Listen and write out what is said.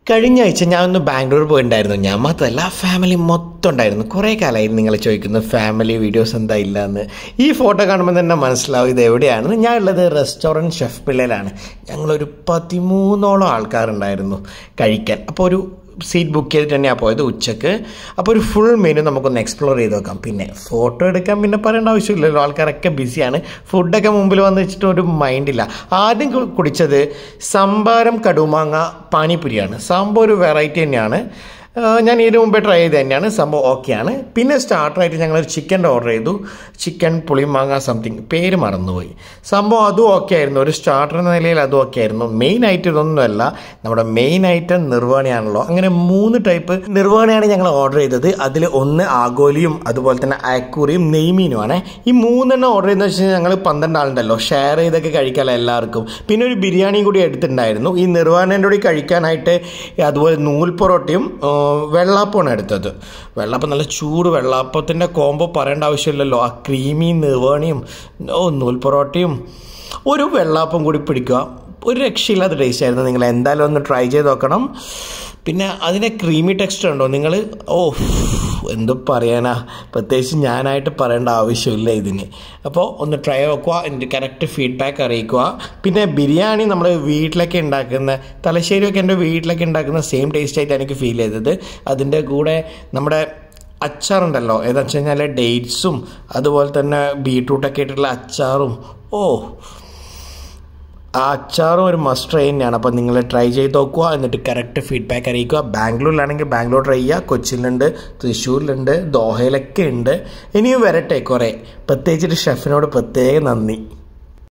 കഴിഞ്ഞ ആഴ്ച ഞാൻ ഒന്ന് ബാംഗ്ലൂർ പോയിട്ടുണ്ടായിരുന്നു ഞാൻ മാത്രമല്ല ഫാമിലി മൊത്തം ഉണ്ടായിരുന്നു കുറേ കാലമായി നിങ്ങൾ ചോദിക്കുന്നു ഫാമിലി വീഡിയോസ് എന്താ ഇല്ലയെന്ന് ഈ ഫോട്ടോ കാണുമ്പോൾ തന്നെ മനസ്സിലാവും ഇത് എവിടെയാണ് ഞാൻ ഉള്ളത് റെസ്റ്റോറൻറ്റ് ഷെഫ് പിള്ളയിലാണ് ഞങ്ങളൊരു പതിമൂന്നോളം ആൾക്കാരുണ്ടായിരുന്നു കഴിക്കാൻ അപ്പോൾ ഒരു സീറ്റ് ബുക്ക് ചെയ്തിട്ട് തന്നെയാണ് പോയത് ഉച്ചക്ക് അപ്പോൾ ഒരു ഫുൾ മെനു നമുക്കൊന്ന് എക്സ്പ്ലോർ ചെയ്ത് നോക്കാം പിന്നെ ഫോട്ടോ എടുക്കാൻ പിന്നെ പറയേണ്ട ആവശ്യമില്ലല്ലോ ആൾക്കാരൊക്കെ ബിസിയാണ് ഫുഡൊക്കെ മുമ്പിൽ വന്ന് വെച്ചിട്ട് ഒരു മൈൻഡില്ല ആദ്യം കു- കുടിച്ചത് സംഭാരം കടുമാങ്ങ പാനിപുരിയാണ് സംഭവം ഒരു വെറൈറ്റി തന്നെയാണ് ആ, ഞാൻ ഇതിനു മുമ്പേ ട്രൈ ചെയ്ത് തന്നെയാണ് സംഭവം ഓക്കെയാണ് പിന്നെ സ്റ്റാർട്ടറായിട്ട് ഞങ്ങൾ ഒരു ചിക്കൻ്റെ ഓർഡർ ചെയ്തു ചിക്കൻ പുളിമാങ്ങ സംതിങ് പേര് മറന്നുപോയി സംഭവം അതും ഓക്കെ ആയിരുന്നു ഒരു സ്റ്റാർട്ടർ എന്ന നിലയിൽ അതും ഓക്കെ ആയിരുന്നു മെയിൻ ഐറ്റം ഇതൊന്നുമല്ല നമ്മുടെ മെയിൻ ഐറ്റം നിർവാണിയാണല്ലോ അങ്ങനെ മൂന്ന് ടൈപ്പ് നിർവാണിയാണ് ഞങ്ങൾ ഓർഡർ ചെയ്തത് അതിൽ ഒന്ന് ആഗോലിയും അതുപോലെ തന്നെ അയക്കൂറിയും നെയ്മീനുമാണ് ഈ മൂന്നെണ്ണം ഓർഡർ ചെയ്തെന്ന് വെച്ച് കഴിഞ്ഞാൽ ഞങ്ങൾ പന്ത്രണ്ട് ആളുണ്ടല്ലോ ഷെയർ ചെയ്തൊക്കെ കഴിക്കാമല്ലോ എല്ലാവർക്കും പിന്നെ ഒരു ബിരിയാണിയും കൂടി എടുത്തിട്ടുണ്ടായിരുന്നു ഈ നിർവാണേൻ്റെ കൂടി കഴിക്കാനായിട്ട് അതുപോലെ നൂൽ പൊറോട്ടയും ആ, വെള്ളാപ്പമാണ് എടുത്തത് വെള്ളാപ്പം നല്ല ചൂട് വെള്ളാപ്പത്തിൻ്റെ കോംബോ പറയേണ്ട ആവശ്യമില്ലല്ലോ ആ ക്രീമി നിർവാണിയും ഓ നൂൽ പൊറോട്ടയും ഒരു വെള്ളാപ്പം കൂടി പിടിക്കുക ഒരു രക്ഷയില്ലാത്ത ടേസ്റ്റ് ആയിരുന്നു നിങ്ങൾ എന്തായാലും ഒന്ന് ട്രൈ ചെയ്ത് നോക്കണം പിന്നെ അതിൻ്റെ ക്രീമി ടെക്സ്ചർ ഉണ്ടോ നിങ്ങൾ ഓ എന്ത് പറയാനാ പ്രത്യേകിച്ച് ഞാനായിട്ട് പറയേണ്ട ആവശ്യമില്ല ഇതിന് അപ്പോൾ ഒന്ന് ട്രൈ നോക്കുക എൻ്റെ കറക്റ്റ് ഫീഡ്ബാക്ക് അറിയിക്കുക പിന്നെ ബിരിയാണി നമ്മൾ വീട്ടിലൊക്കെ ഉണ്ടാക്കുന്ന തലശ്ശേരിയൊക്കെ എൻ്റെ വീട്ടിലൊക്കെ ഉണ്ടാക്കുന്ന സെയിം ടേസ്റ്റ് ആയിട്ട് എനിക്ക് ഫീൽ ചെയ്തത് അതിൻ്റെ കൂടെ നമ്മുടെ അച്ചാറുണ്ടല്ലോ ഏതാ വെച്ച് കഴിഞ്ഞാൽ ഡേറ്റ്സും അതുപോലെ തന്നെ ബീട്രൂട്ടൊക്കെ ഇട്ടിട്ടുള്ള അച്ചാറും ഓ ആ അച്ചാറും ഒരു മസ്റ്റ് ട്രൈ തന്നെയാണ് അപ്പോൾ നിങ്ങൾ ട്രൈ ചെയ്ത് നോക്കുക എന്നിട്ട് കറക്റ്റ് ഫീഡ്ബാക്ക് അറിയിക്കുക ബാംഗ്ലൂരിലാണെങ്കിൽ ബാംഗ്ലൂർ ട്രൈ ചെയ്യുക കൊച്ചിയിലുണ്ട് തൃശ്ശൂരിലുണ്ട് ദോഹയിലൊക്കെ ഉണ്ട് ഇനിയും വരട്ടെ കുറേ പ്രത്യേകിച്ചിട്ട് ഷെഫിനോട് പ്രത്യേക നന്ദി